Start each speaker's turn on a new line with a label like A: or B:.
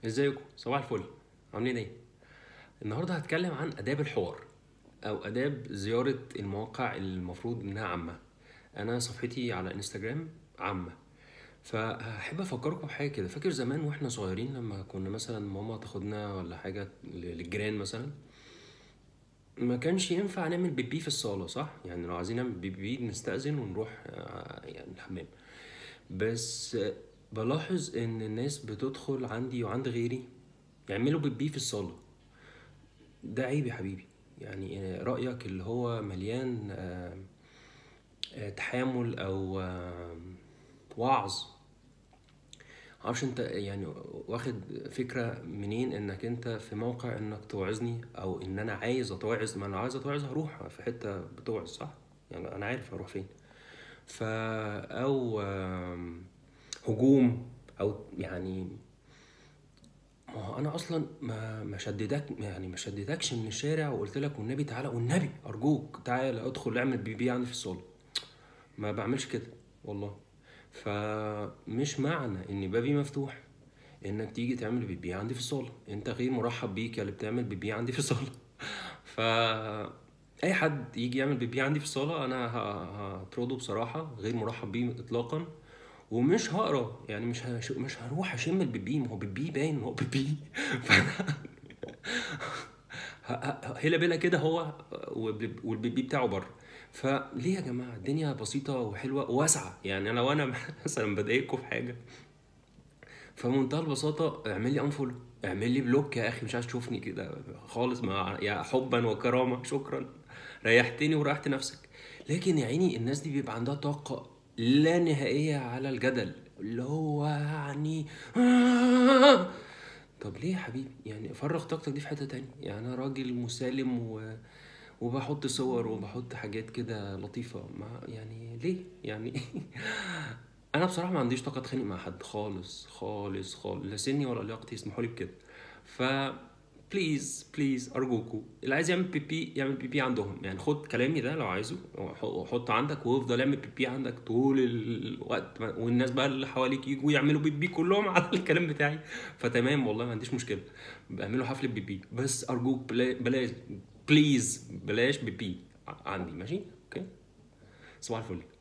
A: ازيكم صباح الفل عاملين ايه النهارده هتكلم عن اداب الحوار او اداب زياره المواقع اللي المفروض انها عامه انا صفحتي على انستجرام عامه فهحب افكركم بحاجه كده فاكر زمان واحنا صغيرين لما كنا مثلا ماما تاخدنا ولا حاجه للجيران مثلا ما كانش ينفع نعمل بيبي في الصاله صح يعني لو عايزين نعمل بيبي نستأذن ونروح آه، يعني الحمام بس بلاحظ ان الناس بتدخل عندي وعند غيري يعملوا بيبي في الصالة ده عيب يا حبيبي يعني رأيك اللي هو مليان آه، آه، تحامل او آه، وعظ معرفش انت يعني واخد فكرة منين انك انت في موقع انك توعظني او ان انا عايز اتوعظ ما انا عايز اتوعظ هروح في حتة بتوعظ صح يعني انا عارف هروح فين فا او آم، هجوم او يعني ما هو انا اصلا ما ما شددك يعني ما شددكش من الشارع وقلت لك والنبي تعالى والنبي ارجوك تعالى ادخل اعمل بي بي عندي في الصاله ما بعملش كده والله فمش معنى ان بابي مفتوح انك تيجي تعمل بي بي عندي في الصاله انت غير مرحب بيك يا اللي بتعمل بي بي عندي في الصاله ف اي حد يجي يعمل بي بي عندي في الصاله انا ه- هطرده بصراحه غير مرحب بيه اطلاقا ومش هقرا يعني مش هش... مش هروح اشم البيبي ما هو بيبي باين ما هو بيبي فانا ه- ه- هلا بلا كده هو والب- والبيبي بتاعه بره فليه يا جماعه الدنيا بسيطه وحلوه وواسعه يعني انا وانا مثلا بضايقكم في حاجه فمنتهى البساطة اعمل لي انفولو اعمل لي بلوك يا اخي مش عايز تشوفني كده خالص ما يا حبا وكرامة شكرا ريحتني وريحت نفسك لكن يا عيني الناس دي بيبقى عندها طاقة لا نهائية على الجدل اللي هو يعني طب ليه يا حبيبي يعني فرغ طاقتك دي في حتة تانية يعني انا راجل مسالم و... وبحط صور وبحط حاجات كده لطيفة ما يعني ليه يعني انا بصراحة ما عنديش طاقة اتخانق مع حد خالص خالص خالص لا سني ولا لياقتي يسمحوا لي بكده ف بليز بليز ارجوكوا اللي عايز يعمل بي بي يعمل بي بي عندهم يعني خد كلامي ده لو عايزه وح- وحط عندك وافضل اعمل بي بي عندك طول الوقت والناس بقى اللي حواليك يجوا يعملوا بي بي كلهم على الكلام بتاعي فتمام والله ما عنديش مشكله بعملوا حفله بي بي بس ارجوك بلا- بلاش بليز بلاش بي بي عندي ماشي اوكي صباح الفل